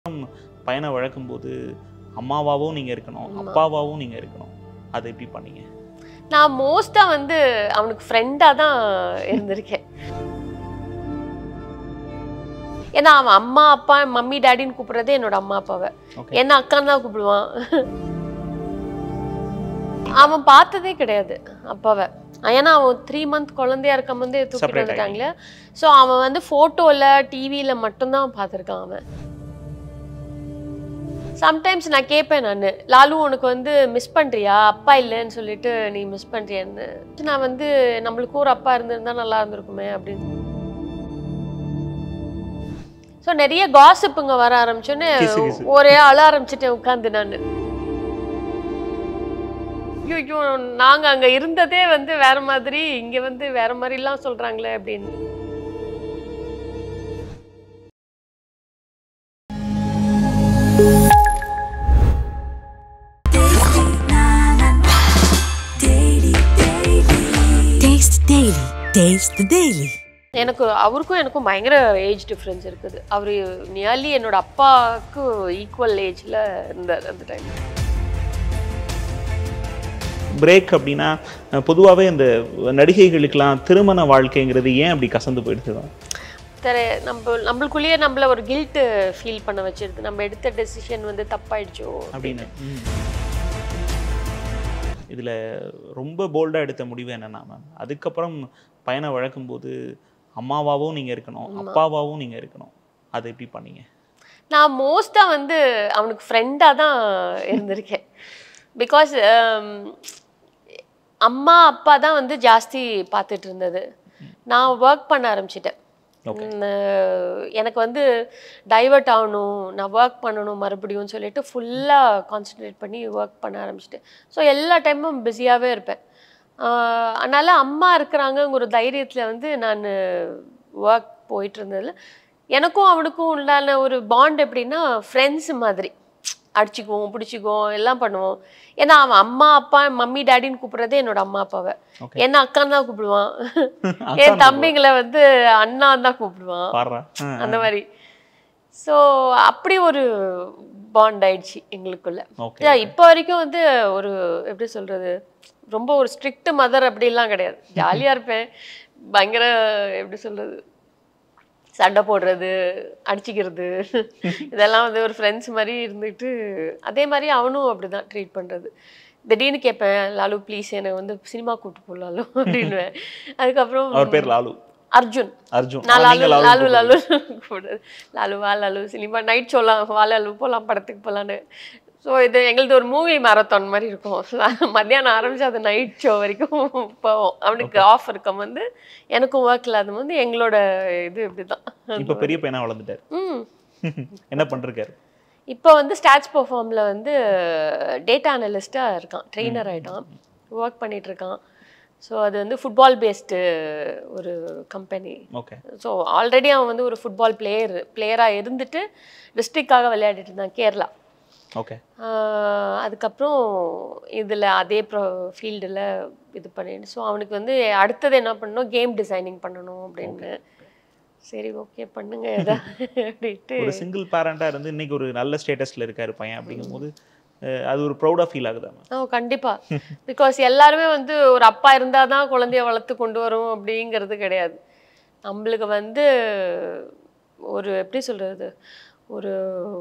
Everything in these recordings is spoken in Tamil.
பையனை வளர்க்கும்போது அம்மாவாகவும் நீங்கள் இருக்கணும் ஆமா. அப்பாவாகவும் நீங்கள் இருக்கணும் அதை எப்படி பண்ணீங்க நான் மோஸ்டா வந்து அவனுக்கு ஃப்ரெண்டா தான் இருந்திருக்கேன் ஏன்னா அவன் அம்மா அப்பா மம்மி டாடின்னு கூப்பிடுறதே என்னோட அம்மா அப்பாவை ஓகே என்ன அக்கான்னு தான் கூப்பிடுவான் அவன் பார்த்ததே கிடையாது அப்பாவை ஏன்னா அவன் த்ரீ மந்த் குழந்தையா இருக்கும் போதே தூக்கிட்டு Separate வந்துட்டாங்களே ஸோ அவன் வந்து ஃபோட்டோவில் டிவியில் மட்டும்தான் பார்த்துருக்கான் அவன் சம்டைம்ஸ் நான் கேட்பேன் நான் லாலு உனக்கு வந்து மிஸ் பண்றியா அப்பா இல்லைன்னு சொல்லிட்டு நீ மிஸ் பண்றியான்னு நான் வந்து நம்மளுக்கு ஒரு அப்பா இருந்திருந்தா நல்லா இருந்திருக்குமே அப்படின்னு ஸோ நிறைய காசிப்புங்க வர ஆரம்பிச்சோன்னே கிசு கிசு. ஒரே அழ ஆரம்பிச்சிட்டேன் உட்காந்து நான் ஐயோ நாங்க அங்க இருந்ததே வந்து வேற மாதிரி இங்க வந்து வேற மாதிரிலாம் சொல்றாங்களே அப்படின்னு Taste the Daily. Taste the Daily. எனக்கு அவருக்கும் எனக்கும் பயங்கர ஏஜ் டிஃப்ரென்ஸ் இருக்குது அவர் நியர்லி என்னோட அப்பாவுக்கு ஈக்குவல் ஏஜ்ல இருந்தார் அந்த டைம் பிரேக் அப்படின்னா பொதுவாகவே இந்த நடிகைகளுக்கெல்லாம் திருமண வாழ்க்கைங்கிறது ஏன் அப்படி கசந்து போயிடுது தான் தர நம்ம நம்மளுக்குள்ளேயே நம்மள ஒரு கில்ட்டு ஃபீல் பண்ண வச்சிருது நம்ம எடுத்த டெசிஷன் வந்து தப்பாயிடுச்சோ அப்படின்னு இதில் ரொம்ப போல்டாக எடுத்த முடிவு என்னன்னா மேம் அதுக்கப்புறம் பையனை வளர்க்கும்போது அம்மாவாகவும் நீங்கள் இருக்கணும் அப்பாவாகவும் நீங்கள் இருக்கணும் அதை எப்படி பண்ணீங்க நான் மோஸ்டா வந்து அவனுக்கு ஃப்ரெண்டா தான் இருந்திருக்கேன் பிகாஸ் அம்மா அப்பா தான் வந்து ஜாஸ்தி பார்த்துட்டு இருந்தது நான் ஒர்க் பண்ண ஆரம்பிச்சிட்டேன் Okay. உம், எனக்கு வந்து டைவர்ட் ஆகணும் நான் ஒர்க் பண்ணணும் மறுபடியும் சொல்லிட்டு ஃபுல்லாக கான்சென்ட்ரேட் பண்ணி ஒர்க் பண்ண ஆரம்பிச்சிட்டேன் ஸோ எல்லா டைமும் பிஸியாகவே இருப்பேன் ஆஹ் அதனால அம்மா இருக்கிறாங்கங்கிற ஒரு தைரியத்தில் வந்து நான் ஒர்க் போயிட்டு இருந்ததில் எனக்கும் அவனுக்கும் உண்டான ஒரு பாண்ட் எப்படின்னா ஃப்ரெண்ட்ஸ் மாதிரி அடிச்சுக்குவோம் பிடிச்சிக்குவோம் எல்லாம் பண்ணுவோம் ஏன்னா அவன் அம்மா அப்பா மம்மி டாடின்னு கூப்பிடுறதே என்னோட அம்மா அப்பாவை Okay. என்ன அக்கான்னு தான் கூப்பிடுவான் அக்கான்னு என் தம்பிங்களை வந்து அண்ணான்னு தான் கூப்பிடுவான் பாடுறேன் அந்த மாதிரி ஸோ அப்படி ஒரு பாண்ட் ஆயிடுச்சு எங்களுக்குள்ள ஓகே Yeah, இப்போ வரைக்கும் வந்து ஒரு எப்படி சொல்றது ரொம்ப ஒரு ஸ்ட்ரிக்ட் மதர் அப்படிலாம் கிடையாது ஜாலியா இருப்பேன் பயங்கர எப்படி சொல்றது சண்டை போடுறது அடிச்சுக்கிறது இதெல்லாம் வந்து ஒரு ஃப்ரெண்ட்ஸ் மாதிரி இருந்துட்டு அதே மாதிரி அவனும் அப்படிதான் ட்ரீட் பண்றது திடீர்னு கேட்பேன் லாலு ப்ளீஸ் என்னை வந்து சினிமா கூட்டு போ லாலு அப்படின்னுவேன் அதுக்கப்புறம் அவர் பேர் லாலு அர்ஜுன் அர்ஜுன் நான் ஆனா லாலு நீங்க லாலு லாலு லாலு கூப்பிடுறது லாலு வா லாலு சினிமா நைட் ஷோலாம் வா லாலு போகலாம் படத்துக்கு போகலான்னு ஸோ இது எங்களுது ஒரு மூவி மேரத்தான் மாதிரி இருக்கும் மத்தியானம் ஆரம்பிச்சு அது நைட் ஷோ வரைக்கும் போவோம் அவனுக்கு ஆஃப் இருக்கும் வந்து எனக்கும் ஒர்க் இல்லாத வந்து எங்களோட இது இப்படிதான் இப்போ பெரிய பையனா வளர்ந்துட்டார் ம் என்ன பண்ணிருக்காரு இப்போ வந்து ஸ்டாட்ச் பெர்ஃபார்மில் வந்து டேட்டா அனலிஸ்ட்டாக இருக்கான் ட்ரெயினர் ஆகிட்டான் ஒர்க் பண்ணிட்டு இருக்கான் ஸோ அது வந்து ஃபுட்பால் பேஸ்டு ஒரு கம்பெனி ஓகே ஸோ ஆல்ரெடி அவன் வந்து ஒரு ஃபுட்பால் பிளேயர் பிளேயராக இருந்துட்டு டிஸ்ட்ரிக்டாக விளையாடிட்டு இருந்தான் கேரளா ஓகே ஆஹ் அதுக்கப்புறம் இதில் அதே ப்ரோ ஃபீல்டில் இது பண்ணிட்டு ஸோ அவனுக்கு வந்து அடுத்தது என்ன பண்ணணும் கேம் டிசைனிங் பண்ணணும் அப்படின்னு சரி ஓகே பண்ணுங்க எதா அப்படின்ட்டு ஒரு சிங்கிள் பேரண்டா இருந்து இன்னைக்கு ஒரு நல்ல ஸ்டேட்டஸ்ல இருக்காரு பையன் அப்படிங்கும்போது அஹ், அது ஒரு ப்ரௌடா ஃபீல் ஆகுதா மேம் ஓ கண்டிப்பா பிகாஸ் எல்லாருமே வந்து ஒரு அப்பா இருந்தால் தான் குழந்தைய வளர்த்து கொண்டு வரும் அப்படிங்கிறது கிடையாது நம்மளுக்கு வந்து ஒரு எப்படி சொல்றது ஒரு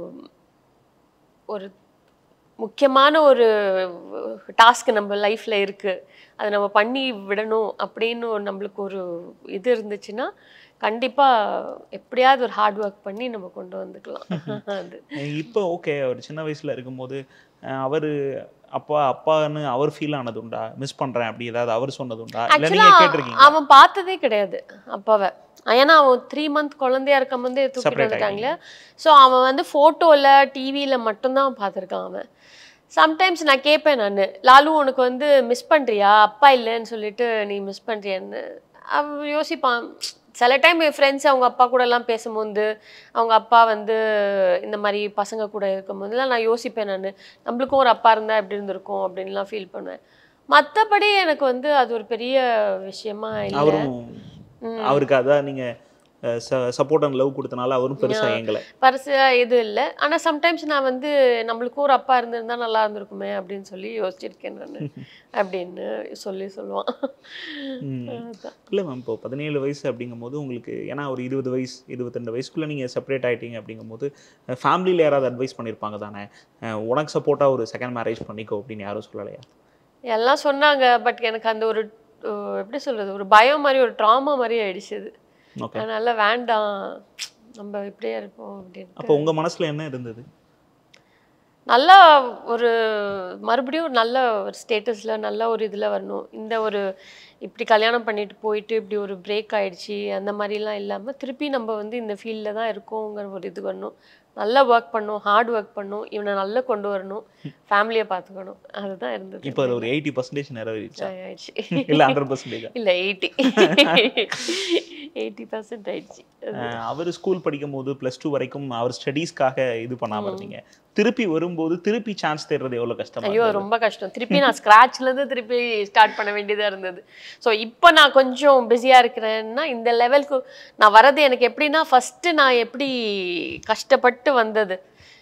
ஒரு முக்கியமான ஒரு டாஸ்க் நம்ம லைஃப்ல இருக்கு அதை நம்ம பண்ணி விடணும் அப்படின்னு ஒரு நம்மளுக்கு ஒரு இது இருந்துச்சுன்னா கண்டிப்பா எப்படியாவது ஒரு ஹார்ட் ஒர்க் பண்ணி நம்ம கொண்டு வந்துக்கலாம் அது இப்போ ஓகே அவர் சின்ன வயசுல இருக்கும்போது அஹ், அவரு அப்பா அப்பான்னு அவர் ஃபீல் ஆனது உண்டா மிஸ் பண்றேன் அப்படி ஏதாவது அவர் சொன்னது உண்டா இல்ல ஆக்சுவலா நீங்க கேட்டிருக்கீங்க அவன் பார்த்ததே கிடையாது அப்பாவை ஏன்னா அவன் த்ரீ மந்த் குழந்தையா இருக்கும் போதே தூக்கிட்டு Separate வந்துட்டாங்களே ஸோ அவன் வந்து ஃபோட்டோவில் டிவியில் மட்டும்தான் பார்த்துருக்கான் அவன் சம்டைம்ஸ் நான் கேட்பேன் நான் லாலு உனக்கு வந்து மிஸ் பண்றியா அப்பா இல்லைன்னு சொல்லிட்டு நீ மிஸ் பண்றியான்னு அவன் யோசிப்பான் சில டைம் என் ஃப்ரெண்ட்ஸ் அவங்க அப்பா கூட எல்லாம் பேசும்போது அவங்க அப்பா வந்து இந்த மாதிரி பசங்க கூட இருக்கும்போதெல்லாம் நான் யோசிப்பேன் நான் நம்மளுக்கும் ஒரு அப்பா இருந்தால் எப்படி இருந்திருக்கும் அப்படின்லாம் ஃபீல் பண்ணுவேன் மற்றபடி எனக்கு வந்து அது ஒரு பெரிய விஷயமா இல்லை அவரும் அவருக்கு அதான் நீங்க சப்போர்ட் அண்ட் லவ் கொடுத்தனால அவரும் பெருசா ஏங்கல பரிசு இது இல்லை ஆனா சம்டைம்ஸ் நான் வந்து நம்மளுக்கு ஒரு அப்பா இருந்திருந்தா நல்லா இருந்திருக்குமே அப்படின்னு சொல்லி யோசிச்சிருக்கேன் நான் அப்படின்னு சொல்லி சொல்லுவான் அதான். இல்லை மேம் இப்போ பதினேழு வயசு அப்படிங்கும்போது உங்களுக்கு ஏன்னா ஒரு இருபது வயசு இருபத்திரெண்டு வயசுக்குள்ளே நீங்கள் செப்பரேட் ஆயிட்டீங்க அப்படிங்கும்போது ஃபேமிலியில் யாராவது அட்வைஸ் பண்ணியிருப்பாங்க தானே அஹ் உனக்கு சப்போர்ட்டாக ஒரு செகண்ட் மேரேஜ் பண்ணிக்கோ அப்படின்னு யாரும் சொல்லலையா எல்லாம் சொன்னாங்க பட் எனக்கு அந்த ஒரு அஹ், எப்படி சொல்றது ஒரு பயம் மாதிரி ஒரு ட்ராமா மாதிரி ஆயிடுச்சு அது ஓகே அதனால வேண்டாம் நம்ம இப்படியே இருப்போம் அப்படின்னு அப்போ உங்கள் மனசில் என்ன இருந்தது நல்லா ஒரு மறுபடியும் ஒரு நல்ல ஒரு ஸ்டேட்டஸில் நல்ல ஒரு இதில் வரணும் இந்த ஒரு இப்படி கல்யாணம் பண்ணிட்டு போயிட்டு இப்படி ஒரு பிரேக் ஆயிடுச்சு அந்த மாதிரிலாம் இல்லாமல் திருப்பி நம்ம வந்து இந்த ஃபீல்டில் தான் இருக்கோங்கிற ஒரு இது வரணும் நல்லா ஒர்க் பண்ணணும் ஹார்ட் ஒர்க் பண்ணணும் இவனை நல்லா கொண்டு வரணும் ஃபேமிலியை பார்த்துக்கணும் அதுதான் இருந்தது இப்போ அது ஒரு எயிட்டி பர்சன்டேஜ் நிறைவேறிச்சா ஆயிடுச்சு இல்லை ஹண்ட்ரட் பர்சன்டேஜ் இல்லை எயிட்டி எயிட்டி பர்சன்ட் ஆயிடுச்சு அவர் ஸ்கூல் படிக்கும் போது ப்ளஸ் டூ வரைக்கும் அவர் ஸ்டடீஸ்க்காக இது பண்ணாமல் இருந்தீங்க திருப்பி வரும்போது திருப்பி சான்ஸ் தேடுறது எவ்வளோ கஷ்டமா ஐயோ இருந்தது? ரொம்ப கஷ்டம் திருப்பி நான் ஸ்க்ராட்ச்ல இருந்து திருப்பி ஸ்டார்ட் பண்ண வேண்டியதா இருந்தது ஸோ இப்போ நான் கொஞ்சம் பிஸியா இருக்கிறேன்னா இந்த லெவலுக்கு நான் வரது எனக்கு எப்படின்னா ஃபர்ஸ்ட் நான் எப்படி கஷ்டப்பட்டு வந்தது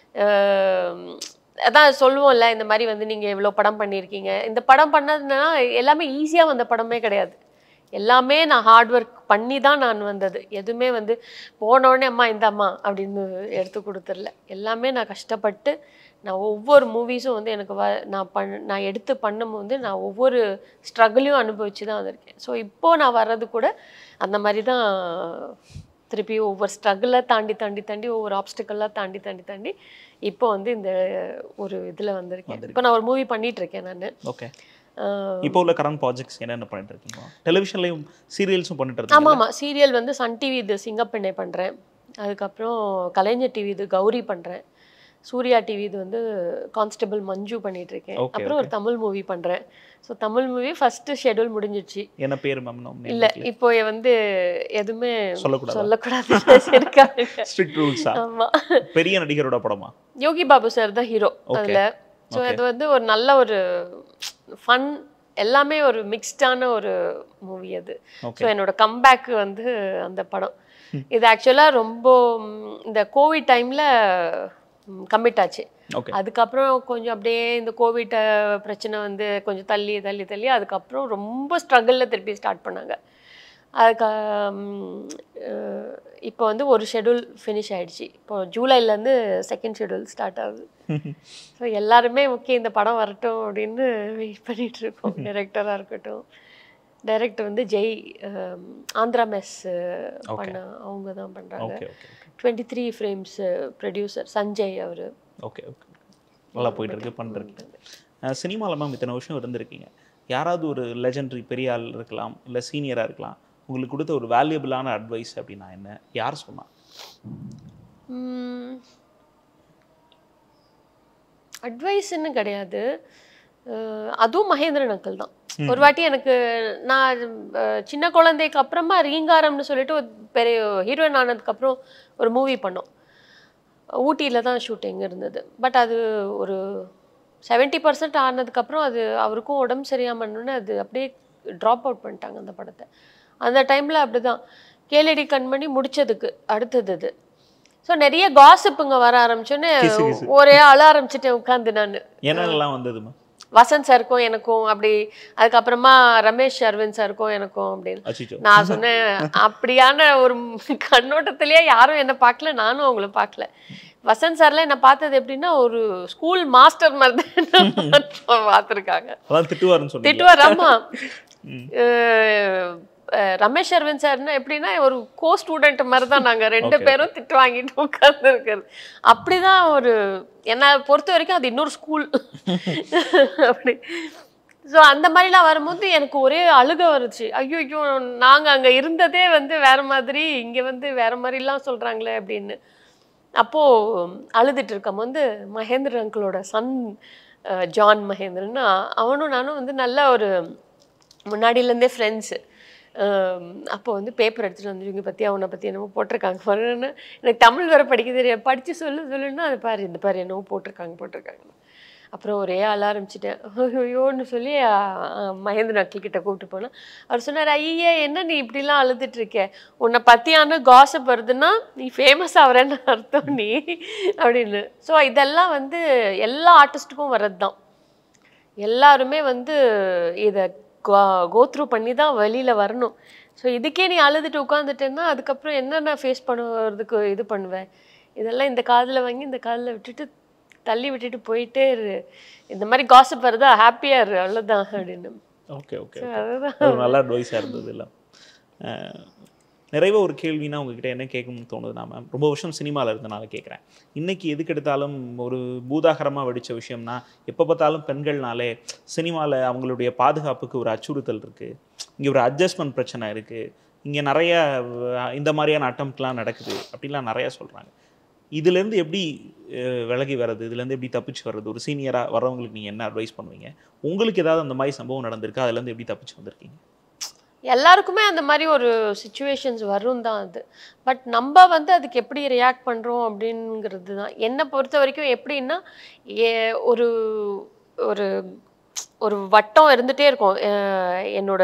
அஹ் அதான் சொல்லுவோம்ல இந்த மாதிரி வந்து நீங்க எவ்வளோ படம் பண்ணியிருக்கீங்க இந்த படம் பண்ணதுன்னா எல்லாமே ஈஸியா வந்த படமே கிடையாது எல்லாமே நான் ஹார்ட் ஒர்க் பண்ணி தான் நான் வந்தது எதுவுமே வந்து போன உடனே அம்மா இந்த அம்மா அப்படின்னு எடுத்து கொடுத்துடல எல்லாமே நான் கஷ்டப்பட்டு நான் ஒவ்வொரு மூவிஸும் வந்து எனக்கு வ நான் பண் நான் எடுத்து பண்ணும்போது நான் ஒவ்வொரு ஸ்ட்ரகிளையும் அனுபவிச்சு தான் வந்திருக்கேன் ஸோ இப்போ நான் வர்றது கூட அந்த மாதிரி தான் திருப்பி ஒவ்வொரு ஸ்ட்ரகிளை தாண்டி தாண்டி தாண்டி ஒவ்வொரு ஆப்ஸ்டிக்கல்லாம் தாண்டி தாண்டி தாண்டி இப்போ வந்து இந்த ஒரு இதில் வந்திருக்கேன் இப்போ நான் ஒரு மூவி பண்ணிட்டு இருக்கேன் நான் ஓகே இப்போ உள்ள கரண்ட் ப்ராஜெக்ட்ஸ் என்னென்ன பண்ணிட்டு இருக்கீங்க டெலிவிஷன்லையும் சீரியல்ஸும் பண்ணிட்டு ஆமாம் இருக்கீங்க ஆமாம் சீரியல் வந்து சன் டிவி இது சிங்கப்பெண்ணை பண்ணுறேன் அதுக்கப்புறம் கலைஞர் டிவி இது கௌரி பண்ணுறேன் சூர்யா டிவி இது வந்து கான்ஸ்டபிள் மஞ்சு பண்ணிட்டு இருக்கேன் Okay, அப்புறம் ஒரு தமிழ் மூவி பண்ணுறேன் so Tamil movie first schedule முடிஞ்சிடுச்சு என்ன பேர் மேம் இல்ல இப்போ வந்து எதுவுமே சொல்லக்கூடாதா? சொல்லக்கூடாது இருக்காங்க ஸ்ட்ரிக்ட் ரூல்ஸா ஆமா பெரிய நடிகரோட படமா யோகி பாபு சார் தான் ஹீரோ Okay. அதுல ஸோ அது வந்து ஒரு நல்ல ஒரு ஃபன் எல்லாமே ஒரு மிக்ஸ்டான ஒரு மூவி அது ஓகே ஸோ என்னோட கம்பேக் வந்து அந்த படம் இது ஆக்சுவலாக ரொம்ப ம், இந்த கோவிட் டைமில் கம்மிட் ஆச்சு ஓகே அதுக்கப்புறம் கொஞ்சம் அப்படியே இந்த கோவிட் பிரச்சனை வந்து கொஞ்சம் தள்ளி தள்ளி தள்ளி அதுக்கப்புறம் ரொம்ப ஸ்ட்ரகிளில் திருப்பி ஸ்டார்ட் பண்ணாங்க அதுக்கு ம், அஹ், இப்போ வந்து ஒரு ஷெட்யூல் ஃபினிஷ் ஆயிடுச்சு இப்போ ஜூலைலேருந்து செகண்ட் ஷெட்யூல் ஸ்டார்ட் ஆகுது ஸோ எல்லாருமே ஓகே இந்த படம் வரட்டும் அப்படின்னு வெயிட் பண்ணிட்டு இருக்கோம் டைரக்டராக இருக்கட்டும் டைரக்டர் வந்து ஜெய் அஹ், ஆந்திரா மெஸ் பண்ண அவங்க தான் பண்ணுறாங்க okay okay twenty three frames producer Sanjay அவர் ஓகே ஓகே நல்லா போயிட்டு இருக்கு பண்ணுறீங்க சினிமாவில் மேம் இத்தனை வருஷம் இருந்திருக்கீங்க யாராவது ஒரு லெஜெண்டரி பெரிய ஆள் இருக்கலாம் இல்லை சீனியராக இருக்கலாம் உங்களுக்கு கொடுத்த ஒரு வேல்யூபிளான அட்வைஸ் அப்படின்னா என்ன யார் சொன்னா அட்வைஸ்ன்னு கிடையாது அஹ் அதுவும் மகேந்திரன் அங்கிள் தான் ஒரு வாட்டி எனக்கு நான் அஹ், சின்ன குழந்தைக்கு அப்புறமா ரீங்காரம்னு சொல்லிட்டு ஒரு பெரிய ஹீரோயின் ஆனதுக்கு அப்புறம் ஒரு மூவி பண்ணோம் ஊட்டியில் தான் ஷூட்டிங் இருந்தது பட் அது ஒரு செவன்ட்டி பர்சன்ட் ஆனதுக்கப்புறம் அது அவருக்கும் உடம்பு சரியாமன்னு அது அப்படியே ட்ராப் அவுட் பண்ணிட்டாங்க அந்த படத்தை அந்த டைமில் அப்படி தான் கேளடி கண்மணி முடிச்சதுக்கு அடுத்தது இது ஸோ நிறைய காசிப்புங்க வர ஆரம்பிச்சோன்னே கிசு கிசு. ஒரே அழ ஆரம்பிச்சிட்டேன் உட்காந்து நான் என்னென்னலாம் வந்தது மேம் வசந்த் சாருக்கும் எனக்கும் அப்படி அதுக்கப்புறமா ரமேஷ் அரவிந்த் சாருக்கும் எனக்கும் அப்படின்னு அச்சிச்சோ நான் சொன்னேன் அப்படியான ஒரு கண்ணோட்டத்திலேயே யாரும் என்ன பார்க்கல நானும் அவங்கள பார்க்கல வசந்த் சார்ல என்ன பார்த்தது எப்படின்னா ஒரு ஸ்கூல் மாஸ்டர் மாதிரி தான் பார்த்துருக்காங்க அதான் திட்டுவாருன்னு சொன்னீங்க திட்டுவார் ஆமா அஹ் அஹ் ரமேஷ் அரவிந்த் சார்னா எப்படின்னா ஒரு கோ ஸ்டூடெண்ட் மாதிரி தான் நாங்க ரெண்டு Okay. பேரும் திட்டு வாங்கிட்டு உட்கார்ந்து இருக்கிறது அப்படிதான் ஒரு என்னை பொறுத்த வரைக்கும் அது இன்னொரு ஸ்கூல் அப்படி ஸோ அந்த மாதிரிலாம் வரும்போது எனக்கு ஒரே அழுக வருச்சு ஐயோ ஐயோ நாங்கள் அங்கே இருந்ததே வந்து வேற மாதிரி இங்கே வந்து வேற மாதிரிலாம் சொல்கிறாங்களே அப்படின்னு அப்போது அழுதுட்டு இருக்கும் வந்து மகேந்திர அங்கிளோட சன் ஜான் மகேந்திரன் அவனும் நானும் வந்து நல்ல ஒரு முன்னாடியிலேருந்தே ஃப்ரெண்ட்ஸு அப்போ வந்து பேப்பர் எடுத்துகிட்டு வந்து இவங்க பற்றி அவனை பற்றி என்னமோ போட்டிருக்காங்க பாருன்னு எனக்கு தமிழ் வேறு படிக்க தெரியாது படித்து சொல்லு சொல்லுன்னா அது பாரு இந்த பாரு என்னவோ போட்டிருக்காங்க போட்டிருக்காங்க அப்புறம் ஒரே அழ ஆரம்பிச்சிட்டேன் ஐயோன்னு சொல்லி அஹ், மகேந்திர அக்கில் கிட்ட கூப்பிட்டு போனேன் அவர் சொன்னார் ஐயே என்ன நீ இப்படிலாம் அழுதுட்டு இருக்க உன்னை பற்றியான காசப் வருதுன்னா நீ ஃபேமஸ் ஆகிறேன்னு அர்த்தம் நீ அப்படின்னு ஸோ இதெல்லாம் வந்து எல்லா ஆர்டிஸ்ட்டுக்கும் வர்றது தான் எல்லாருமே வந்து இதை கோத்ரூ பண்ணி தான் வெளியில் வரணும் ஸோ இதுக்கே நீ அழுதுட்டு உட்காந்துட்டேன்னா அதுக்கப்புறம் என்னென்ன ஃபேஸ் பண்ணுறதுக்கு இது பண்ணுவேன் இதெல்லாம் இந்த காதில் வாங்கி இந்த காதில் விட்டுட்டு தள்ளி விட்டுட்டு போயிட்டே இரு இந்த மாதிரி காசப் வருதா ஹாப்பியாக இரு அவ்வளோதான் அப்படின்னு ஓகே ஓகே அதுதான் ஒரு நல்ல அட்வைஸாக இருந்தது எல்லாம் அஹ், நிறைவா ஒரு கேள்வினா உங்ககிட்ட என்ன கேட்கணும்னு தோணுதுன்னா மேம் ரொம்ப வருஷம் சினிமாவில் இருந்தனால கேட்குறேன் இன்னைக்கு எதுக்கு எடுத்தாலும் ஒரு பூதாகரமாக வெடிச்ச விஷயம்னா எப்போ பார்த்தாலும் பெண்கள்னாலே சினிமாவில் அவங்களுடைய பாதுகாப்புக்கு ஒரு அச்சுறுத்தல் இருக்குது இங்கே ஒரு அட்ஜஸ்ட்மெண்ட் பிரச்சனை இருக்குது இங்கே நிறைய அஹ், இந்த மாதிரியான அட்டம்ப்ட்லாம் நடக்குது அப்படிலாம் நிறைய சொல்கிறாங்க இதுலேருந்து எப்படி அஹ், விலகி வர்றது இதுலேருந்து எப்படி தப்பிச்சு வர்றது ஒரு சீனியராக வரவங்களுக்கு நீங்கள் என்ன அட்வைஸ் பண்ணுவீங்க உங்களுக்கு ஏதாவது அந்த மாதிரி சம்பவம் நடந்திருக்கா அதுலேருந்து எப்படி தப்பிச்சு வந்திருக்கீங்க எல்லாருக்குமே அந்த மாதிரி ஒரு சுச்சுவேஷன்ஸ் வரும் தான் அது பட் நம்ம வந்து அதுக்கு எப்படி ரியாக்ட் பண்ணுறோம் அப்படிங்கிறது தான் என்னை பொறுத்த வரைக்கும் எப்படின்னா ஏ ஒரு ஒரு ஒரு வட்டம் இருந்துகிட்டே இருக்கும் அஹ் என்னோட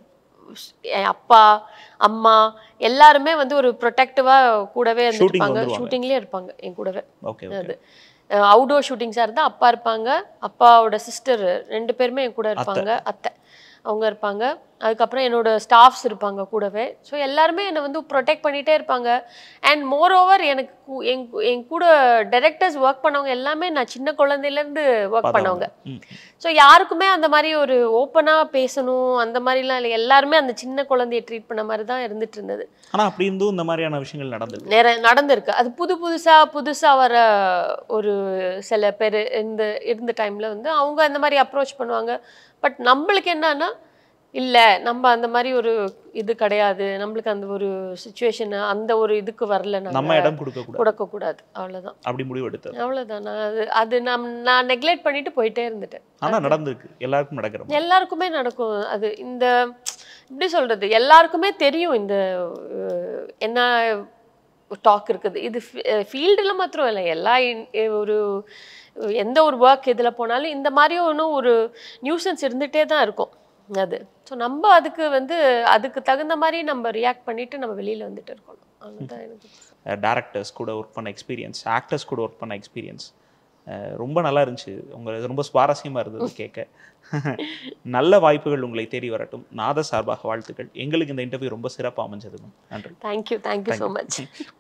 ஸ்- என் அப்பா அம்மா எல்லாருமே வந்து ஒரு ப்ரொடெக்டிவாக கூடவே Shooting இருந்துருப்பாங்க வந்துருவாங்க. ஷூட்டிங்லேயே இருப்பாங்க என் கூடவே ஓகே ஓகே அது அவுடோர் ஷூட்டிங்ஸாக இருந்தால் அப்பா இருப்பாங்க அப்பாவோட சிஸ்டர் ரெண்டு பேருமே என் கூட இருப்பாங்க அத்தை அவங்க இருப்பாங்க அதுக்கப்புறம் என்னோட ஸ்டாஃப்ஸ் இருப்பாங்க கூடவே ஸோ எல்லாருமே என்னை வந்து ப்ரொடெக்ட் பண்ணிகிட்டே இருப்பாங்க அண்ட் மோர் ஓவர் எனக்கு கூ- என் கூ- என் கூட டைரக்டர்ஸ் ஒர்க் பண்ணவங்க எல்லாமே நான் சின்ன குழந்தையிலேருந்து ஒர்க் பண்ணவங்க ம் ஸோ யாருக்குமே அந்த மாதிரி ஒரு ஓப்பனாக பேசணும் அந்த மாதிரிலாம் இல்லை எல்லாருமே அந்த சின்ன குழந்தைய ட்ரீட் பண்ண மாதிரி தான் இருந்துட்டு இருந்தது ஆனா அப்படி இருந்தும் இந்த மாதிரியான விஷயங்கள் நடந்திருக்கு நிறைய நடந்திருக்கு அது புது புதுசா புதுசா வர ஒரு சில பேர் இந்த இருந்த டைம்ல வந்து அவங்க அந்த மாதிரி அப்ரோச் பண்ணுவாங்க பட் நம்மளுக்கு என்னன்னா இல்ல நம்ம அந்த மாதிரி ஒரு இது கிடையாது நம்மளுக்கு அந்த ஒரு சுச்சுவேஷன் அந்த ஒரு இதுக்கு வரல நம்ம நம்ம இடம் கொடுக்க கூடாது கொடுக்க கூடாது அவ்வளவுதான் அப்படி முடிவு எடுத்தது அவ்வளவுதான் நான் அது அது நம் நான் நெக்லெக்ட் பண்ணிட்டு போயிட்டே இருந்துட்டேன் ஆனா நடந்திருக்கு எல்லாருக்கும் நடக்கிற மாதிரி. எல்லாருக்குமே நடக்கும் அது இந்த எப்படி சொல்றது எல்லாருக்குமே தெரியும் இந்த அஹ், என்ன டாக் இருக்குது இது ஃபீல்டில் மாத்திரம் இல்லை எல்லா in- ஒரு எந்த ஒரு ஒர்க் இதில் போனாலும் இந்த மாதிரி ஒன்றும் ஒரு நியூசன்ஸ் இருந்துகிட்டே தான் இருக்கும் அது ஸோ நம்ம அதுக்கு வந்து அதுக்கு தகுந்த மாதிரி நம்ம ரியாக்ட் பண்ணிட்டு நம்ம வெளியில் வந்துட்டு இருக்கணும் அதுதான் எனக்கு டேரக்டர்ஸ் கூட ஒர்க் பண்ண எக்ஸ்பீரியன்ஸ் ஆக்டர்ஸ் கூட ஒர்க் பண்ண எக்ஸ்பீரியன்ஸ் ரொம்ப நல்லா இருந்துச்சு உங்க ரொம்ப சுவாரஸ்யமா இருந்தது கேட்க நல்ல வாய்ப்புகள் உங்களை தேடி வரட்டும் நாத சார்பாக வாழ்த்துக்கள் எங்களுக்கு இந்த இன்டர்வியூ ரொம்ப சிறப்பாக அமைஞ்சது மேம் நன்றி தேங்க்யூ தேங்க்யூ ஸோ மச்